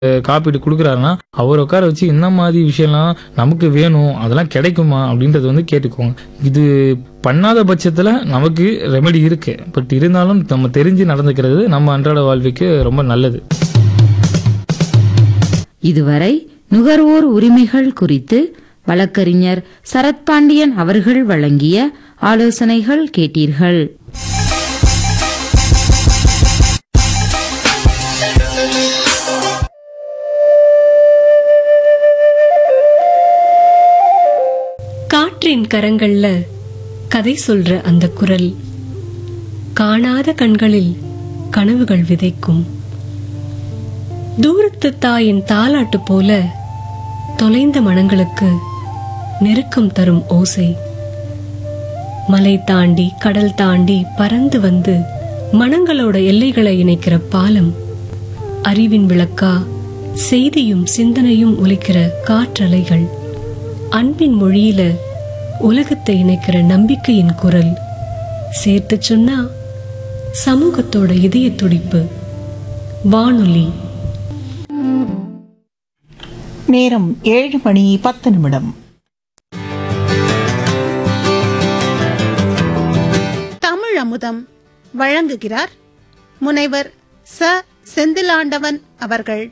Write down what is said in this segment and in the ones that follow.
அஹ், காப்பீடு கொடுக்குறாருன்னா அவர் உட்கார வச்சு என்ன மாதிரி விஷயம்லாம் நமக்கு வேணும் அதெல்லாம் கிடைக்குமா அப்படின்றது வந்து கேட்டுக்கோங்க இது பண்ணாத பட்சத்துல நமக்கு ரெமெடி இருக்கு பட் இருந்தாலும் நம்ம தெரிஞ்சு நடந்துக்கிறது நம்ம அன்றாட வாழ்வுக்கு ரொம்ப நல்லது இதுவரை நுகர்வோர் உரிமைகள் குறித்து வழக்கறிஞர் சரத்பாண்டியன் அவர்கள் வழங்கிய ஆலோசனைகள் கேட்டீர்கள் காற்றின் கரங்கள்ல கதை சொல்ற அந்த குரல் காணாத கண்களில் கனவுகள் விதைக்கும் தூரத்து தாயின் தாலாட்டு போல தொலைந்த மனங்களுக்கு நெருக்கம் தரும் ஓசை மலை தாண்டி கடல் தாண்டி பறந்து வந்து மனங்களோட எல்லைகளை இணைக்கிற பாலம் அறிவின் விளக்கா செய்தியும் சிந்தனையும் ஒலிக்கிற காற்றலைகள் அன்பின் மொழியில உலகத்தை இணைக்கிற நம்பிக்கையின் குரல் சேர்த்து சொன்னா சமூகத்தோட இதய துடிப்பு வானொலி நேரம் ஏழு மணி பத்து நிமிடம் தமிழ் அமுதம் வழங்குகிறார் முனைவர் ச செந்திலாண்டவன் அவர்கள்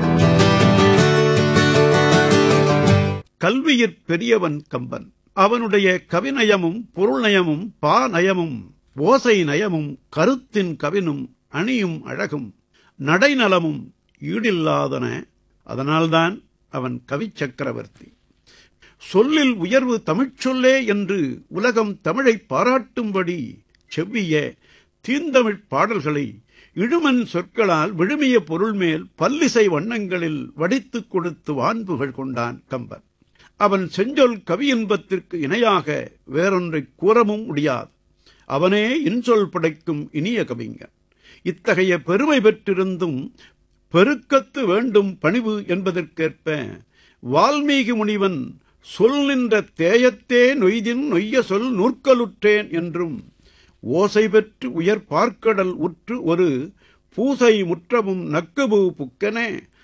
கல்வியிற் பெரியவன் கம்பன் அவனுடைய கவிநயமும் பொருள்நயமும் பாநயமும் ஓசை நயமும் கருத்தின் கவினும் அணியும் அழகும் நடைநலமும் ஈடில்லாதன அதனால்தான் அவன் கவி சக்கரவர்த்தி சொல்லில் உயர்வு தமிழ்ச்சொல்லே என்று உலகம் தமிழை பாராட்டும்படி செவ்விய தீந்தமிழ்ப் பாடல்களை இழுமன் சொற்களால் விழுமிய பொருள் மேல் பல்லிசை வண்ணங்களில் வடித்துக் கொடுத்து வான்புகள் கொண்டான் கம்பன் அவன் செஞ்சொல் கவியின்பத்திற்கு இணையாக வேறொன்றை கூறவும் முடியாது அவனே இன்சொல் படைக்கும் இனிய கவிஞன் இத்தகைய பெருமை பெற்றிருந்தும் பெருக்கத்து வேண்டும் பணிவு என்பதற்கேற்ப வால்மீகி முனிவன் சொல் நின்ற தேயத்தே நொய்தின் நொய்ய சொல் நூற்கலுற்றேன் என்றும் ஓசை பெற்று உயர் பார்க்கடல் உற்று ஒரு பூசை முற்றமும் நக்குபு புக்கென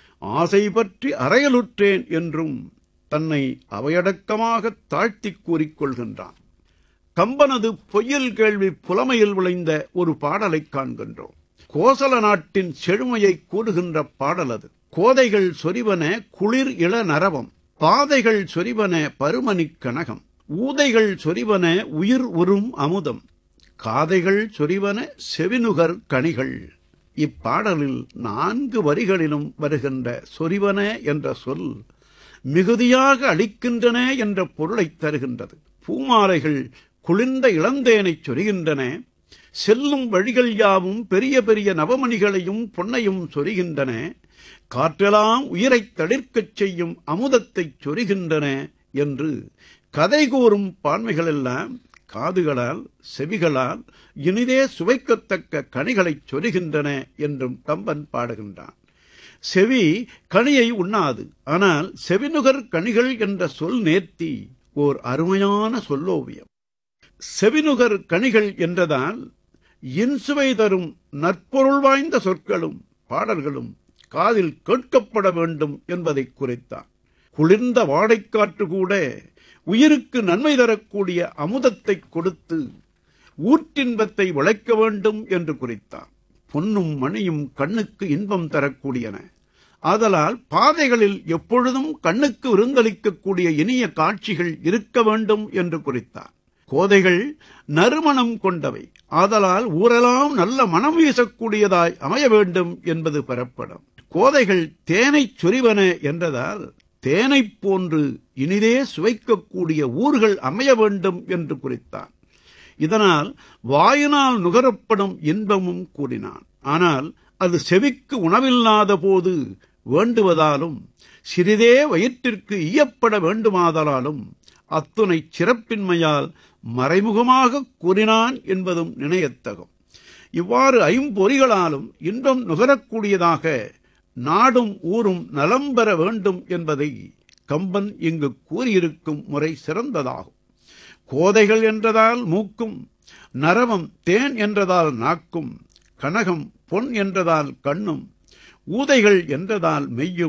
ஆசை பற்றி அறையலுற்றேன் என்றும் தன்னை அவையடக்கமாக தாழ்த்திக் கூறிக்கொள்கின்றான் கம்பனது பொய்யல் கேள்வி புலமையில் விளைந்த ஒரு பாடலைக் காண்கின்றோம் கோசல நாட்டின் செழுமையை கூறுகின்ற பாடல் அது கோதைகள் சொரிவன குளிர் இள நரவம் பாதைகள் சொரிவன பருமணிக் கனகம் ஊதைகள் சொரிவன உயிர் உறும் அமுதம் காதைகள் சொரிவன செவினுகர் கனிகள் இப்பாடலில் நான்கு வரிகளிலும் வருகின்ற சொரிவன என்ற சொல் மிகுதியாக அளிக்கின்றன என்ற பொருளைத் தருகின்றது பூமாலைகள் குளிர்ந்த இளந்தேனைச் சொரிகின்றன செல்லும் வழிகள் யாவும் பெரிய பெரிய நவமணிகளையும் பொன்னையும் சொரிகின்றன காற்றெல்லாம் உயிரைத் தளிர்க்கச் செய்யும் அமுதத்தைச் சொரிகின்றன என்று கதை கூறும் பான்மைகளெல்லாம் காதுகளால் செவிகளால் இனிதே சுவைக்கத்தக்க கனிகளைச் சொரிகின்றன என்றும் கம்பன் பாடுகின்றான் செவி கனியை உண்ணாது ஆனால் செவினுகர் கனிகள் என்ற சொல் நேர்த்தி ஓர் அருமையான சொல்லோவியம் செவினுகர் கனிகள் என்றதால் இன்சுவை தரும் நற்பொருள் வாய்ந்த சொற்களும் பாடல்களும் காதில் கேட்கப்பட வேண்டும் என்பதை குறித்தான் குளிர்ந்த வாடைக்காற்று கூட உயிருக்கு நன்மை தரக்கூடிய அமுதத்தை கொடுத்து ஊற்றின்பத்தை விளைக்க வேண்டும் என்று குறித்தான் பொன்னும் மணியும் கண்ணுக்கு இன்பம் தரக்கூடியன ஆதலால் பாதைகளில் எப்பொழுதும் கண்ணுக்கு விருந்தளிக்கக்கூடிய இனிய காட்சிகள் இருக்க வேண்டும் என்று குறித்தார் கோதைகள் நறுமணம் கொண்டவை ஆதலால் ஊரெல்லாம் நல்ல மனம் வீசக்கூடியதாய் அமைய வேண்டும் என்பது பெறப்படும் கோதைகள் தேனைச் சொரிவன என்றதால் தேனைப் போன்று இனிதே சுவைக்கக்கூடிய ஊர்கள் அமைய வேண்டும் என்று குறித்தான் இதனால் வாயினால் நுகரப்படும் இன்பமும் கூறினான் ஆனால் அது செவிக்கு உணவில்லாத போது வேண்டுவதாலும் சிறிதே வயிற்றிற்கு ஈயப்பட வேண்டுமாதலாலும் அத்துணை சிறப்பின்மையால் மறைமுகமாக கூறினான் என்பதும் நினையத்தகும் இவ்வாறு ஐம்பொறிகளாலும் இன்பம் நுகரக்கூடியதாக நாடும் ஊரும் நலம் பெற வேண்டும் என்பதை கம்பன் இங்கு கூறியிருக்கும் முறை சிறந்ததாகும் கோதைகள் என்றதால் மூக்கும் நரவம் தேன் என்றதால் நாக்கும் கனகம் பொன் என்றதால் கண்ணும் ஊதைகள் என்றதால் மெய்யும்